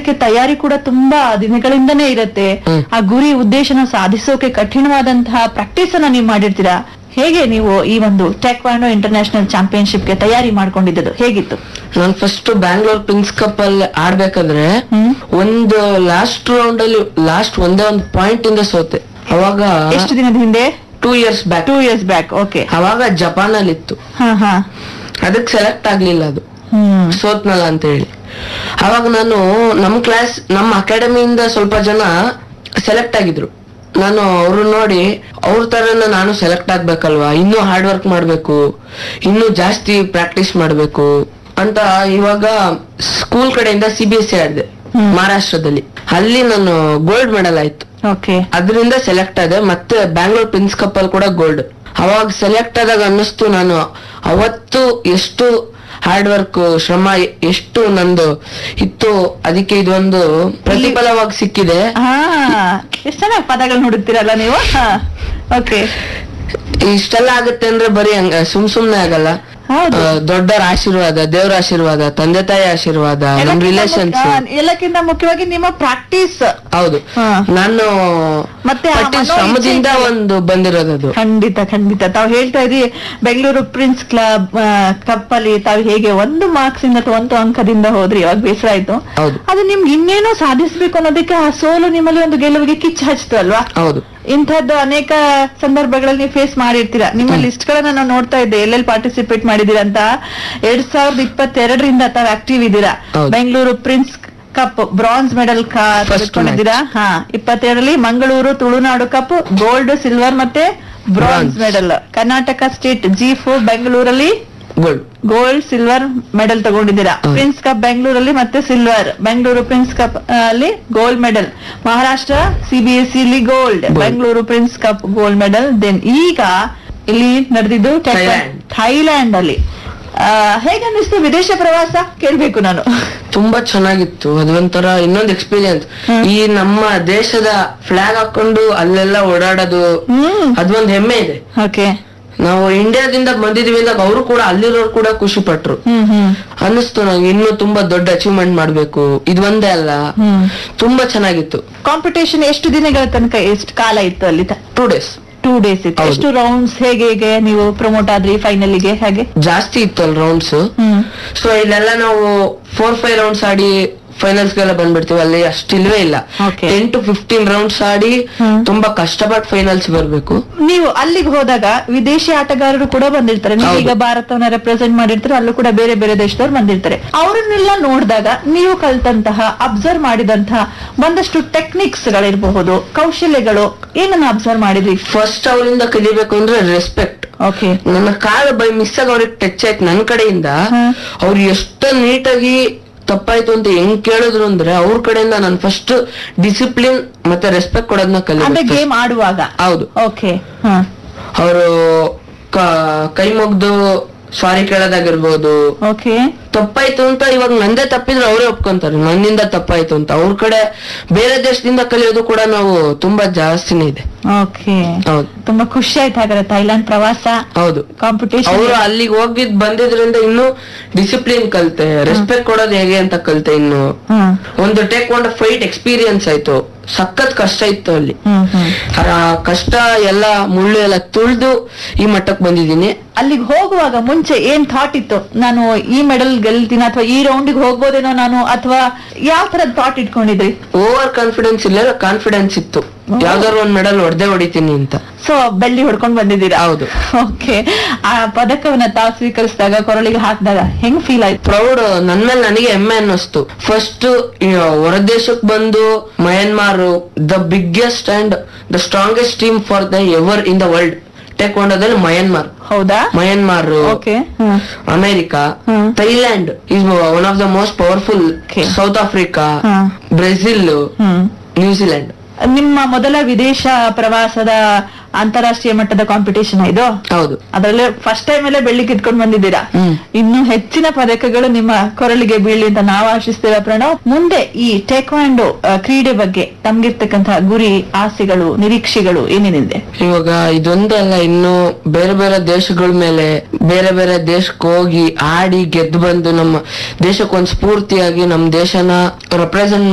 ಅದಕ್ಕೆ ತಯಾರಿ ಕೂಡ ತುಂಬಾ ದಿನಗಳಿಂದನೇ ಇರುತ್ತೆ ಆ ಗುರಿ ಉದ್ದೇಶನ ಸಾಧಿಸೋಕೆ ಕಠಿಣವಾದಂತಹ ಪ್ರಾಕ್ಟೀಸ್ ಅನ್ನ ನೀವು ಮಾಡಿರ್ತೀರಾ ಹೇಗೆ ನೀವು ಈ ಒಂದು ಟೆಕ್ವಾಂಡೋ ಇಂಟರ್ನ್ಯಾಷನಲ್ ಚಾಂಪಿಯನ್ಶಿಪ್ ಗೆ ತಯಾರಿ ಮಾಡ್ಕೊಂಡಿದ್ದು ಹೇಗಿತ್ತು ನಾನ್ ಫಸ್ಟ್ ಬ್ಯಾಂಗ್ಳೂರ್ ಪ್ರಿನ್ಸ್ ಕಪ್ ಅಲ್ಲಿ ಆಡ್ಬೇಕಾದ್ರೆ ಹ್ಮ್. ಒಂದು ಲಾಸ್ಟ್ ರೌಂಡ್ ಅಲ್ಲಿ ಲಾಸ್ಟ್ ಒಂದೇ ಒಂದು ಪಾಯಿಂಟ್ ಇಂದ ಸೋತೆ ಅವಾಗ ಎಷ್ಟು ದಿನದ ಹಿಂದೆ two years back two years back okay ಅವಾಗ ಜಪಾನ್ ಅಲ್ಲಿ ಇತ್ತು ಹಾ ಹಾ ಅದಕ್ಕೆ ಸೆಲೆಕ್ಟ್ ಆಗ್ಲಿಲ್ಲ ಅದು ಹ್ಮ್ ಸೋತ್ನಲ್ಲ ಅಂತ ಹೇಳಿ ಅವಾಗ ನಾನು ನಮ್ ಕ್ಲಾಸ್ ನಮ್ಮ ಅಕಾಡೆಮಿಯಿಂದ ಸ್ವಲ್ಪ ಜನ ಸೆಲೆಕ್ಟ್ ಆಗಿದ್ರು ನಾನು ಅವ್ರು ನೋಡಿ ಅವ್ರ ತರನ ನಾನು ಸೆಲೆಕ್ಟ್ ಆಗ್ಬೇಕಲ್ವಾ ಇನ್ನೂ ಹಾರ್ಡ್ ವರ್ಕ್ ಮಾಡ್ಬೇಕು ಇನ್ನೂ ಜಾಸ್ತಿ ಪ್ರಾಕ್ಟೀಸ್ ಮಾಡ್ಬೇಕು ಅಂತ ಇವಾಗ ಸ್ಕೂಲ್ ಕಡೆಯಿಂದ ಸಿ ಬಿ ಎಸ್ ಸಿ ಆಡಿದೆ ಮಹಾರಾಷ್ಟ್ರದಲ್ಲಿ ಅಲ್ಲಿ ನಾನು ಗೋಲ್ಡ್ ಮೆಡಲ್ ಆಯ್ತು ಓಕೆ ಅದರಿಂದ ಸೆಲೆಕ್ಟ್ ಆದೆ ಮತ್ತೆ ಬ್ಯಾಂಗ್ಳೂರ್ ಪ್ರಿನ್ಸ್ ಕಪ್ ಅಲ್ಲಿ ಕೂಡ ಗೋಲ್ಡ್ ಅವಾಗ ಸೆಲೆಕ್ಟ್ ಆದಾಗ ಅನ್ನಿಸ್ತು ನಾನು ಅವತ್ತು ಎಷ್ಟು ಹಾರ್ಡ್ ವರ್ಕ್ ಶ್ರಮ ಎಷ್ಟು ನಂದು ಇತ್ತು ಅದಕ್ಕೆ ಇದೊಂದು ಪ್ರತಿಫಲವಾಗಿ ಸಿಕ್ಕಿದೆ ಹಾ ಎಷ್ಟು ಚೆನ್ನಾಗಿ ಪದಗಳನ್ನ ಹುಡುಕ್ತಿರಲ್ಲ ನೀವು ಓಕೆ ಇಷ್ಟೆಲ್ಲ ಆಗುತ್ತೆ ಅಂದ್ರೆ ಬರೀ ಹಂಗ ಸುಮ್ ಸುಮ್ನೆ ಆಗಲ್ಲ ಹೌದು ಆ, ದೊಡ್ಡರ ಆಶೀರ್ವಾದ ದೇವರ ಆಶೀರ್ವಾದ ತಂದೆ ತಾಯಿ ಆಶೀರ್ವಾದ ನಮ್ ಎಲ್ಲಕ್ಕಿಂತ ರಿಲೇಷನ್ಸ್ ಮುಖ್ಯ- ಎಲ್ಲಕ್ಕಿಂತ ಮುಖ್ಯವಾಗಿ ನಿಮ್ಮ ಪ್ರಾಕ್ಟೀಸ್ ಹೌದು ಹಾ. ನಾನು ಮತ್ತೆ ಆ ಪಟ್ಟಿನ ಮನೋ ಶ್ರಮದಿಂದ ಇಚ್ಛೆ- ಒಂದು ಬಂದಿರೋದದು ಖಂಡಿತ ಖಂಡಿತ ತಾವು ಹೇಳ್ತಾ ಇದ್ರಿ ಬೆಂಗಳೂರು ಪ್ರಿನ್ಸ್ ಕ್ಲಬ್ ಕಪ್ ಅಲ್ಲಿ ತಾವು ಹೇಗೆ ಒಂದು ಮಾರ್ಕ್ಸ್ ಇಂದ ಅಥವಾ ಒಂದು ಅಂಕದಿಂದ ಹೋದ್ರಿ ಅವಾಗ ಬೇಸರ ಆಯ್ತು ಹೌದು ಅದು ನಿಮ್ಗೆ ಇನ್ನೇನೋ ಸಾಧಿಸ್ಬೇಕು ಅನ್ನೋದಕ್ಕೆ ಆ ಸೋಲು ನಿಮ್ಮಲ್ಲಿ ಒಂದು ಗೆಲುವಿಗೆ ಕಿಚ್ಚು ಹಚ್ತು ಅಲ್ವಾ ಹೌದು ಇಂಥದ್ದು ಅನೇಕ ಸಂದರ್ಭಗಳಲ್ಲಿ ನೀವು ಫೇಸ್ ಮಾಡಿರ್ತೀರಾ ನಿಮ್ಮ ಲಿಸ್ಟ್ ಗಳನ್ನ ನಾನು ನೋಡ್ತಾ ಇದ್ದೆ ಎಲ್ಲೆಲ್ಲಿ ಪಾರ್ಟಿಸಿಪೇಟ್ ಮಾಡಿದೀರಾ ಅಂತ ಎರಡ್ ಸಾವಿರದ ಇಪ್ಪತ್ತೆರಡರಿಂದ ತಾವು ಆಕ್ಟಿವ್ ಇದ್ದೀರಾ ಹೌದು. Bengaluru prince cup bronze medal ತೆಗೆದುಕೊಂಡಿದ್ದೀರಾ ಹಾ ಇಪ್ಪತ್ತೆರಡರಲ್ಲಿ Mangaluru Tulunadu cup gold silver ಮತ್ತೆ bronze Bronze. Medal Karnataka state G four ಬೆಂಗಳೂರಲ್ಲಿ ಗೋಲ್ಡ್ ಗೋಲ್ಡ್ ಸಿಲ್ವರ್ ಮೆಡಲ್ ತಗೊಂಡಿದ್ದೀರಾ ಹೌದು. ಪ್ರಿನ್ಸ್ ಕಪ್ ಬೆಂಗಳೂರಲ್ಲಿ ಮತ್ತೆ ಸಿಲ್ವರ್ ಬೆಂಗಳೂರು ಪ್ರಿನ್ಸ್ ಕಪ್ ಅಲ್ಲಿ ಗೋಲ್ಡ್ ಮೆಡಲ್ ಮಹಾರಾಷ್ಟ್ರ ಸಿಬಿಎಸ್ಇ ಇಲ್ಲಿ gold Gold. Bengaluru prince cup gold medal then ಈಗ ಇಲ್ಲಿ ನಡೆದಿದ್ದು Thailand. ಥೈಲ್ಯಾಂಡ್ ಅಲ್ಲಿ ಆ, ಹೇಗೆ ಅನ್ನಿಸ್ತು ವಿದೇಶ ಪ್ರವಾಸ ಕೇಳ್ಬೇಕು ನಾನು ತುಂಬಾ ಚೆನ್ನಾಗಿತ್ತು ಅದೊಂಥರ ಇನ್ನೊಂದು ಎಕ್ಸ್ಪೀರಿಯನ್ಸ್ ಹ್ಮ್. ಈ ನಮ್ಮ ದೇಶದ ಫ್ಲಾಗ್ ಹಾಕೊಂಡು ಅಲ್ಲೆಲ್ಲ ಓಡಾಡೋದು ಹ್ಮ್ ಅದೊಂದ್ ಹೆಮ್ಮೆ ಇದೆ ಓಕೆ ನಾವು ಇಂಡಿಯಾದಿಂದ ಬಂದಿದೀವಿ ಅಂದಾಗ ಅವರು ಕೂಡ ಅಲ್ಲಿರೋರು ಕೂಡ ಖುಷಿ ಪಟ್ರು ಹ್ಮ್ ಹ್ಮ್ ಅನ್ನಿಸ್ತು ನಂಗೆ ಇನ್ನೂ ತುಂಬಾ ದೊಡ್ಡ ಅಚೀವ್ಮೆಂಟ್ ಮಾಡ್ಬೇಕು ಇದು ಒಂದೇ ಅಲ್ಲ ಹ್ಮ್ ತುಂಬಾ ಚೆನ್ನಾಗಿತ್ತು ಕಾಂಪಿಟೇಷನ್ ಎಷ್ಟು ದಿನಗಳ ತನಕ ಎಷ್ಟು ಕಾಲ ಇತ್ತು ಅಲ್ಲಿ ಟೂ ಡೇಸ್ ಟೂ ಡೇಸ್ ಇತ್ತು ಹೌದು. ಎಷ್ಟು ರೌಂಡ್ಸ್ ಹೇಗೆ ಹೇಗೆ ನೀವು ಪ್ರಮೋಟ್ ಆದ್ರಿ ಫೈನಲಿಗೆ ಹಾಗೆ ಜಾಸ್ತಿ ಇತ್ತು ಅಲ್ಲಿ ರೌಂಡ್ಸ್ ಹ್ಮ್ ಸೊ ಇಲ್ಲೆಲ್ಲ ನಾವು ಫೋರ್ ಫೈವ್ ರೌಂಡ್ಸ್ ಆಡಿ ಫೈನಲ್ಸ್ ಗೆಲ್ಲ ಬಂದ್ಬಿಡ್ತೀವಿ ಅಲ್ಲಿ ಅಷ್ಟಿಲ್ವೇ ಇಲ್ಲ Okay. Ten to fifteen rounds ಆಡಿ ಹ್ಮ್. ತುಂಬಾ ಕಷ್ಟಪಟ್ಟು ಫೈನಲ್ಸ್ ಬರ್ಬೇಕು ನೀವು ಅಲ್ಲಿಗೆ ಹೋದಾಗ ವಿದೇಶಿ ಆಟಗಾರರು ಕೂಡ ಬಂದಿರ್ತಾರೆ ನೀವು ಹೌದು. ಈಗ ಭಾರತವನ್ನ ರೆಪ್ರೆಸೆಂಟ್ ಮಾಡಿರ್ತಾರೆ ಅಲ್ಲೂ ಕೂಡ ಬೇರೆ ಬೇರೆ ದೇಶದವ್ರು ಬಂದಿರ್ತಾರೆ ಅವರನ್ನೆಲ್ಲ ನೋಡಿದಾಗ ನೀವು ಕಲ್ತಂತಹ ಅಬ್ಸರ್ವ್ ಮಾಡಿದಂತಹ ಒಂದಷ್ಟು ಟೆಕ್ನಿಕ್ಸ್ ಗಳಿರಬಹುದು ಕೌಶಲ್ಯಗಳು ಏನನ್ನ ಅಬ್ಸರ್ವ್ ಮಾಡಿದ್ರಿ ಫಸ್ಟ್ ಅವರಿಂದ ಕಲಿಬೇಕು ಅಂದ್ರೆ ರೆಸ್ಪೆಕ್ಟ್ ಓಕೆ ನನ್ನ ಕಾಲು ಬೈ ಮಿಸ್ ಆಗಿ ಅವ್ರಿಗೆ ಟಚ್ ಆಯ್ತು ನನ್ ಕಡೆಯಿಂದ ಹ್ಮ್. ಅವ್ರು ಎಷ್ಟು ನೀಟಾಗಿ ತಪ್ಪಾಯ್ತು ಅಂತ ಹೆಂಗ್ ಕೇಳಿದ್ರು ಅಂದ್ರೆ ಅವ್ರ ಕಡೆಯಿಂದ ನಾನು ಫಸ್ಟ್ ಡಿಸಿಪ್ಲಿನ್ ಮತ್ತೆ ರೆಸ್ಪೆಕ್ಟ್ ಕೊಡೋದನ್ನ ಅಂದ್ರೆ ಕಲಿಬೇಕು ಗೇಮ್ ಆಡುವಾಗ ಹೌದು ಓಕೆ ಹ ಅವರು ಕೈ ಮುಗ್ದು ಸಾರಿ ಕೇಳೋದಾಗಿರ್ಬೋದು ಓಕೆ ತಪ್ಪಾಯ್ತು ಅಂತ ಇವಾಗ ನಂದೇ ತಪ್ಪಿದ್ರೆ ಅವರೇ ಒಪ್ಕೊಂತಾರೆ ನನ್ನಿಂದ ತಪ್ಪಾಯ್ತು ಅಂತ ಅವ್ರ ಕಡೆ ಬೇರೆ ದೇಶದಿಂದ ಕಲಿಯೋದು ಕೂಡ ನಾವು ತುಂಬಾ ಜಾಸ್ತಿನೇ ಇದೆ ಓಕೆ ಹೌದು ತುಂಬಾ ಖುಷಿ ಆಯ್ತು ಹಾಗಾದ್ರೆ ಥೈಲ್ಯಾಂಡ್ ಪ್ರವಾಸ ಹೌದು ಕಾಂಪಿಟೇಷನ್ ಅವರು ಅಲ್ಲಿಗೆ ಹೋಗಿದ್ ಬಂದಿದ್ರಿಂದ ಇನ್ನು ಡಿಸಿಪ್ಲಿನ್ ಕಲ್ತೆ ರೆಸ್ಪೆಕ್ಟ್ ಕೊಡೋದು ಹೇಗೆ ಅಂತ ಕಲ್ತೆ ಇನ್ನು ಹ್ಮ್ ಒಂದು ಟೇಕ್ ಒಂದು ಫೈಟ್ ಎಕ್ಸ್ಪೀರಿಯನ್ಸ್ ಆಯ್ತು ಸಖತ್ ಕಷ್ಟ ಇತ್ತು ಅಲ್ಲಿ ಹ್ಮ್ ಹ್ಮ್ ಆ ಕಷ್ಟ ಎಲ್ಲ ಮುಳ್ಳು ಎಲ್ಲ ತುಳ್ದು ಈ ಮಟ್ಟಕ್ಕೆ ಬಂದಿದ್ದೀನಿ ಅಲ್ಲಿಗೆ ಹೋಗುವಾಗ ಮುಂಚೆ ಏನ್ ಥಾಟ್ ಇತ್ತು ನಾನು ಈ ಮೆಡಲ್ ಗೆಲ್ತೀನಿ ಅಥವಾ ಈ ರೌಂಡಿಗೆ ಹೋಗ್ಬೋದೇನೋ ನಾನು ಅಥವಾ ಯಾವ ತರದ್ ಥಾಟ್ ಇಟ್ಕೊಂಡಿದ್ರಿ ಓವರ್ ಕಾನ್ಫಿಡೆನ್ಸ್ ಇಲ್ಲ ಕಾನ್ಫಿಡೆನ್ಸ್ ಇತ್ತು ಯಾವ್ದಾದ್ರು ಒಂದ್ ಮೆಡಲ್ ಹೊಡೆದೇ ಹೊಡಿತೀನಿ ಅಂತ ಸೊ ಬೆಳ್ಳಿ ಹೊಡ್ಕೊಂಡ್ ಬಂದಿದ್ದೀರಾ ಹೌದು ಓಕೆ ಆ ಪದಕವನ್ನ ತಾವು ಸ್ವೀಕರಿಸಿದಾಗ ಕೊರಳಿಗೆ ಹಾಕಿದಾಗ ಹೆಂಗ್ ಫೀಲ್ ಆಯ್ತು ಪ್ರೌಡ್ ನನ್ ಮೇಲೆ ನನಗೆ ಹೆಮ್ಮೆ ಅನ್ನಿಸ್ತು ಫಸ್ಟ್ ಹೊರದೇಶಕ್ ಬಂದು Myanmar the biggest and the strongest team for the ever in the world ಟೆಕ್ವಾಂಡೋದಲ್ಲಿ ಮಯನ್ಮಾರ್ ಹೌದಾ Myanmar okay America hmm. Thailand is one of the most powerful Okay. South Africa hmm. Brazil hmm New Zealand ನಿಮ್ಮ ಮೊದಲ ವಿದೇಶ ಪ್ರವಾಸದ ಅಂತಾರಾಷ್ಟ್ರೀಯ ಮಟ್ಟದ competition ಇದು ಹೌದು ಅದರಲ್ಲೇ ಫಸ್ಟ್ ಟೈಮ್ ಅಲ್ಲೇ ಬೆಳ್ಳಿ ಕಿತ್ಕೊಂಡು ಬಂದಿದ್ದೀರಾ ಹ್ಮ್. ಇನ್ನು ಹೆಚ್ಚಿನ ಪದಕಗಳು ನಿಮ್ಮ ಕೊರಳಿಗೆ ಬೀಳಿ ಅಂತ ನಾವು ಆಶಿಸ್ತೇವೆ ಪ್ರಣವ್ ಮುಂದೆ ಈ ಟೇಕ್ವಾಂಡೋ ಆ, ಕ್ರೀಡೆ ಬಗ್ಗೆ ತಮ್ಗಿರ್ತಕ್ಕಂತಹ ಗುರಿ ಆಸೆಗಳು ನಿರೀಕ್ಷೆಗಳು ಏನೇನಿದೆ ಇವಾಗ ಇದೊಂದೇ ಅಲ್ಲ ಇನ್ನು ಬೇರೆ ಬೇರೆ ದೇಶಗಳ ಮೇಲೆ ಬೇರೆ ಬೇರೆ ದೇಶಕ್ಕೆ ಹೋಗಿ ಆಡಿ ಗೆದ್ದು ಬಂದು ನಮ್ಮ ದೇಶಕ್ಕೊಂದು ಸ್ಫೂರ್ತಿಯಾಗಿ ನಮ್ಮ ದೇಶನ ರೆಪ್ರೆಸೆಂಟ್